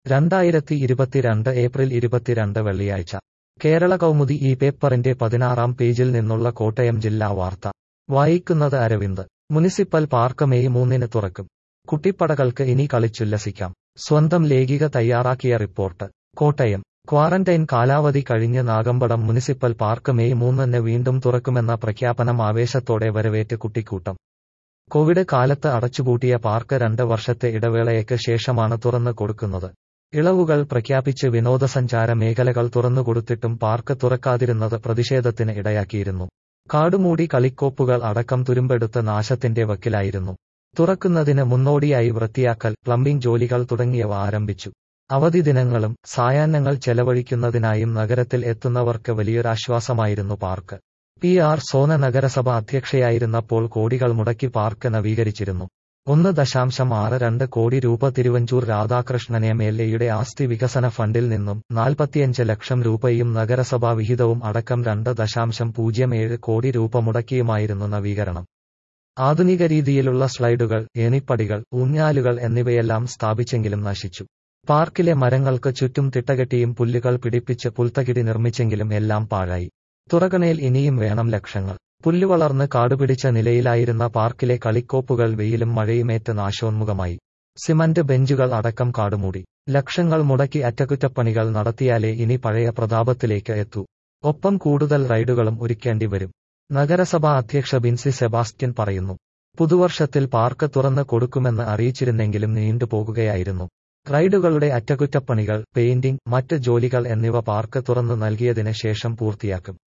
രണ്ടായിരത്തി ഇരുപത്തിരണ്ട് ഏപ്രിൽ ഇരുപത്തിരണ്ട് വെള്ളിയാഴ്ച കേരള കൗമുദി ഈ പേപ്പറിന്റെ പതിനാറാം പേജിൽ നിന്നുള്ള കോട്ടയം ജില്ലാ വാർത്ത വായിക്കുന്നത് അരവിന്ദ് മുനിസിപ്പൽ പാർക്ക് മെയ് മൂന്നിന് തുറക്കും കുട്ടിപ്പടകൾക്ക് ഇനി കളിച്ചുല്ലസിക്കാം സ്വന്തം ലേഖിക തയ്യാറാക്കിയ റിപ്പോർട്ട് കോട്ടയം ക്വാറന്റൈൻ കാലാവധി കഴിഞ്ഞ് നാഗമ്പടം മുനിസിപ്പൽ പാർക്ക് മെയ് മൂന്നിന് വീണ്ടും തുറക്കുമെന്ന പ്രഖ്യാപനം ആവേശത്തോടെ വരവേറ്റ് കുട്ടിക്കൂട്ടം കോവിഡ് കാലത്ത് അടച്ചുപൂട്ടിയ പാർക്ക് രണ്ട് വർഷത്തെ ഇടവേളയ്ക്ക് ശേഷമാണ് തുറന്നു കൊടുക്കുന്നത് ഇളവുകൾ പ്രഖ്യാപിച്ച് വിനോദസഞ്ചാര മേഖലകൾ തുറന്നുകൊടുത്തിട്ടും പാർക്ക് തുറക്കാതിരുന്നത് പ്രതിഷേധത്തിന് ഇടയാക്കിയിരുന്നു കാടുമൂടി കളിക്കോപ്പുകൾ അടക്കം തുരുമ്പെടുത്ത നാശത്തിന്റെ വക്കിലായിരുന്നു തുറക്കുന്നതിന് മുന്നോടിയായി വൃത്തിയാക്കൽ പ്ലംബിംഗ് ജോലികൾ തുടങ്ങിയവ ആരംഭിച്ചു അവധി ദിനങ്ങളും സായാഹ്നങ്ങൾ ചെലവഴിക്കുന്നതിനായും നഗരത്തിൽ എത്തുന്നവർക്ക് വലിയൊരാശ്വാസമായിരുന്നു പാർക്ക് പി ആർ സോന നഗരസഭ അധ്യക്ഷയായിരുന്നപ്പോൾ കോടികൾ മുടക്കി പാർക്ക് നവീകരിച്ചിരുന്നു ഒന്ന് ദശാംശം ആറ് രണ്ട് കോടി രൂപ തിരുവഞ്ചൂർ രാധാകൃഷ്ണൻ എം എൽ എയുടെ ആസ്തി വികസന ഫണ്ടിൽ നിന്നും നാൽപ്പത്തിയഞ്ച് ലക്ഷം രൂപയും നഗരസഭാ വിഹിതവും അടക്കം രണ്ട് ദശാംശം പൂജ്യം ഏഴ് കോടി രൂപ മുടക്കിയുമായിരുന്നു നവീകരണം ആധുനിക രീതിയിലുള്ള സ്ലൈഡുകൾ ഏണിപ്പടികൾ ഊഞ്ഞാലുകൾ എന്നിവയെല്ലാം സ്ഥാപിച്ചെങ്കിലും നശിച്ചു പാർക്കിലെ മരങ്ങൾക്ക് ചുറ്റും തിട്ടകെട്ടിയും പുല്ലുകൾ പിടിപ്പിച്ച് പുൽത്തകിടി നിർമ്മിച്ചെങ്കിലും എല്ലാം പാഴായി തുറകണേൽ ഇനിയും വേണം ലക്ഷങ്ങൾ പുല്ലുവളർന്ന് കാടുപിടിച്ച നിലയിലായിരുന്ന പാർക്കിലെ കളിക്കോപ്പുകൾ വെയിലും മഴയുമേറ്റ് നാശോന്മുഖമായി സിമന്റ് ബെഞ്ചുകൾ അടക്കം കാടുമൂടി ലക്ഷങ്ങൾ മുടക്കി അറ്റകുറ്റപ്പണികൾ നടത്തിയാലേ ഇനി പഴയ പ്രതാപത്തിലേക്ക് എത്തൂ ഒപ്പം കൂടുതൽ റൈഡുകളും ഒരുക്കേണ്ടി വരും നഗരസഭാ അധ്യക്ഷ ബിൻസി സെബാസ്റ്റ്യൻ പറയുന്നു പുതുവർഷത്തിൽ പാർക്ക് തുറന്ന് കൊടുക്കുമെന്ന് അറിയിച്ചിരുന്നെങ്കിലും നീണ്ടുപോകുകയായിരുന്നു റൈഡുകളുടെ അറ്റകുറ്റപ്പണികൾ പെയിന്റിംഗ് മറ്റ് ജോലികൾ എന്നിവ പാർക്ക് തുറന്നു നൽകിയതിന് ശേഷം പൂർത്തിയാക്കും